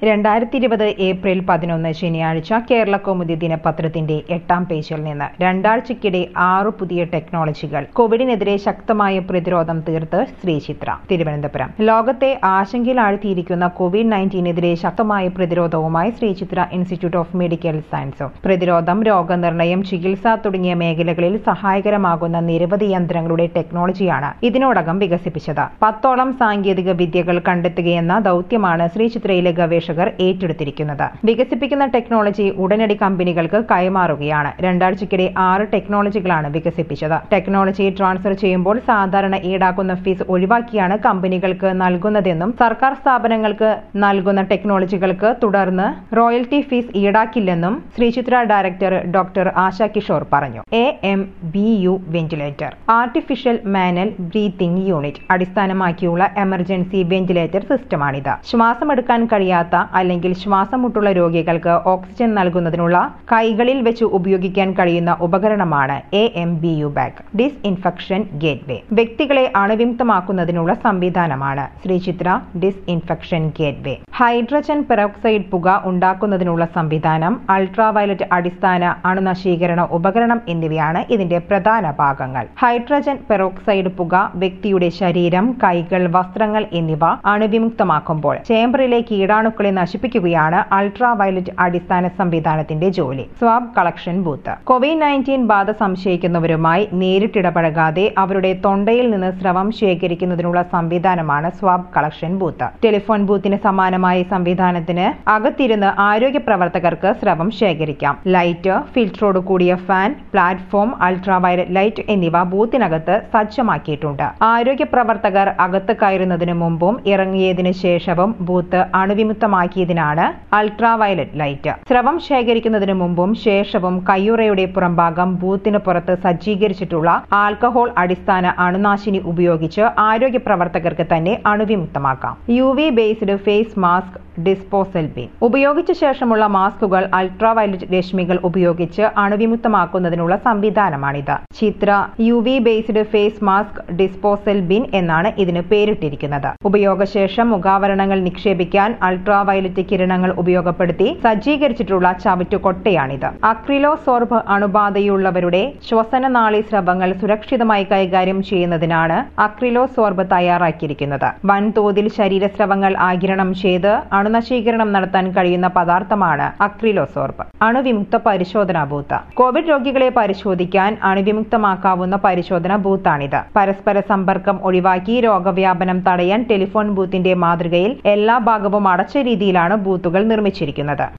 രണ്ടായിരത്തി ഇരുപത് ഏപ്രിൽ പതിനൊന്ന് ശനിയാഴ്ച കേരള കൗമുദി ദിനപത്രത്തിന്റെ എട്ടാം പേജിൽ നിന്ന് രണ്ടാഴ്ചയ്ക്കിടെ ആറു പുതിയ ടെക്നോളജികൾ കോവിഡിനെതിരെ ശക്തമായ പ്രതിരോധം തീർത്ത് ശ്രീചിത്ര തിരുവനന്തപുരം ലോകത്തെ ആശങ്കയിലാഴ്ത്തിയിരിക്കുന്ന കോവിഡ് നയൻറ്റീനെതിരെ ശക്തമായ പ്രതിരോധവുമായി ശ്രീചിത്ര ഇൻസ്റ്റിറ്റ്യൂട്ട് ഓഫ് മെഡിക്കൽ സയൻസും പ്രതിരോധം രോഗനിർണയം ചികിത്സ തുടങ്ങിയ മേഖലകളിൽ സഹായകരമാകുന്ന നിരവധി യന്ത്രങ്ങളുടെ ടെക്നോളജിയാണ് ഇതിനോടകം വികസിപ്പിച്ചത് പത്തോളം സാങ്കേതിക വിദ്യകൾ കണ്ടെത്തുകയെന്ന ദൌത്യമാണ് ശ്രീചിത്രയിലെ ഗവേഷകർ ഏറ്റെടുത്തിരിക്കുന്നത് വികസിപ്പിക്കുന്ന ടെക്നോളജി ഉടനടി കമ്പനികൾക്ക് കൈമാറുകയാണ് രണ്ടാഴ്ചയ്ക്കിടെ ആറ് ടെക്നോളജികളാണ് വികസിപ്പിച്ചത് ടെക്നോളജി ട്രാൻസ്ഫർ ചെയ്യുമ്പോൾ സാധാരണ ഈടാക്കുന്ന ഫീസ് ഒഴിവാക്കിയാണ് കമ്പനികൾക്ക് നൽകുന്നതെന്നും സർക്കാർ സ്ഥാപനങ്ങൾക്ക് നൽകുന്ന ടെക്നോളജികൾക്ക് തുടർന്ന് റോയൽറ്റി ഫീസ് ഈടാക്കില്ലെന്നും ശ്രീചിത്ര ഡയറക്ടർ ഡോക്ടർ ആശ കിഷോർ പറഞ്ഞു A M B U ventilator artificial manual breathing unit അടിസ്ഥാനമാക്കിയുള്ള എമർജൻസി വെന്റിലേറ്റർ സിസ്റ്റമാണിത് ശ്വാസമെടുക്കാൻ കഴിയാത്ത അല്ലെങ്കിൽ ശ്വാസം മുട്ടുള്ള രോഗികൾക്ക് ഓക്സിജൻ നൽകുന്നതിനുള്ള കൈകളിൽ വെച്ച് ഉപയോഗിക്കാൻ കഴിയുന്ന ഉപകരണമാണ് A M B U bag disinfection gateway വ്യക്തികളെ അണുവിമുക്തമാക്കുന്നതിനുള്ള സംവിധാനമാണ് Sree Chitra disinfection gateway hydrogen peroxide പുക ഉണ്ടാക്കുന്നതിനുള്ള സംവിധാനം അൾട്രാവയലറ്റ് അടിസ്ഥാന അണുനശീകരണ ഉപകരണം എന്നിവയാണ് ഇതിന്റെ പ്രധാന ഭാഗങ്ങൾ ഹൈഡ്രജൻ പെറോക്സൈഡ് പുക വ്യക്തിയുടെ ശരീരം കൈകൾ വസ്ത്രങ്ങൾ എന്നിവ അണുവിമുക്തമാക്കുമ്പോൾ ചേംബറിലെ കീടാണുക്കളെ നശിപ്പിക്കുകയാണ് അൾട്രാവയലറ്റ് അടിസ്ഥാന സംവിധാനത്തിന്റെ ജോലി swab collection booth covid nineteen ബാധ സംശയിക്കുന്നവരുമായി നേരിട്ടിടപഴകാതെ അവരുടെ തൊണ്ടയിൽ നിന്ന് സ്രവം ശേഖരിക്കുന്നതിനുള്ള സംവിധാനമാണ് സ്വാബ് കളക്ഷൻ ബൂത്ത് ടെലിഫോൺ ബൂത്തിന് സമാനമായ സംവിധാനത്തിന് അകത്തിരുന്ന് ആരോഗ്യ പ്രവർത്തകർക്ക് സ്രവം ശേഖരിക്കാം ലൈറ്റ് ഫിൽറ്ററോട് കൂടിയ ഫാൻ പ്ലാറ്റ്ഫോം അൾട്രാവയലറ്റ് ലൈറ്റ് എന്നിവ ബൂത്തിനകത്ത് സജ്ജമാക്കിയിട്ടുണ്ട് ആരോഗ്യ പ്രവർത്തകർ അകത്ത് കയറുന്നതിന് മുമ്പും ഇറങ്ങിയതിനു ശേഷവും ബൂത്ത് അണുവിമുക്തമാക്കിയതിനാണ് അൾട്രാവയലറ്റ് ലൈറ്റ് സ്രവം ശേഖരിക്കുന്നതിന് മുമ്പും ശേഷവും കയ്യുറയുടെ പുറംഭാഗം ബൂത്തിന് പുറത്ത് സജ്ജീകരിച്ചിട്ടുള്ള ആൽക്കഹോൾ അടിസ്ഥാന അണുനാശിനി ഉപയോഗിച്ച് ആരോഗ്യ പ്രവർത്തകർക്ക് തന്നെ അണുവിമുക്തമാക്കാം U V based face mask disposal bin ഉപയോഗിച്ച ശേഷമുള്ള മാസ്കുകൾ അൾട്രാവയലറ്റ് രശ്മികൾ ഉപയോഗിച്ച് അണുവിമുക്തമാക്കുന്നതിനുള്ള സംവിധാനമാണിത് Chitra U V based face mask disposal bin എന്നാണ് ഇതിന് പേരിട്ടിരിക്കുന്നത് ഉപയോഗശേഷം മുഖാവരണങ്ങൾ നിക്ഷേപിക്കാൻ അൾട്രാവയലറ്റ് കിരണങ്ങൾ ഉപയോഗപ്പെടുത്തി സജ്ജീകരിച്ചിട്ടുള്ള ചവറ്റുകൊട്ടയാണിത് അക്രിലോസോർബ് അണുബാധയുള്ളവരുടെ ശ്വസനനാളി സ്രവങ്ങൾ സുരക്ഷിതമായി കൈകാര്യം ചെയ്യുന്നതിനാണ് അക്രിലോസോർബ് തയ്യാറാക്കിയിരിക്കുന്നത് വൻതോതിൽ ശരീരസ്രവങ്ങൾ ആകിരണം ചെയ്ത് അണുനശീകരണം നടത്താൻ കഴിയുന്ന പദാർത്ഥമാണ് അക്രിലോസോർബ് അണുവിമുക്ത പരിശോധനാ ബൂത്ത് കോവിഡ് രോഗികളെ പരിശോധിക്കാൻ അണുവിമുക്തമാക്കാവുന്ന പരിശോധന ബൂത്താണിത് പരസ്പര സമ്പർക്കം ഒഴിവാക്കി രോഗവ്യാപനം തടയാൻ ടെലിഫോൺ ബൂത്തിന്റെ മാതൃകയിൽ എല്ലാ ഭാഗവും അടച്ച രീതിയിലാണ് ബൂത്തുകൾ നിർമ്മിച്ചിരിക്കുന്നത്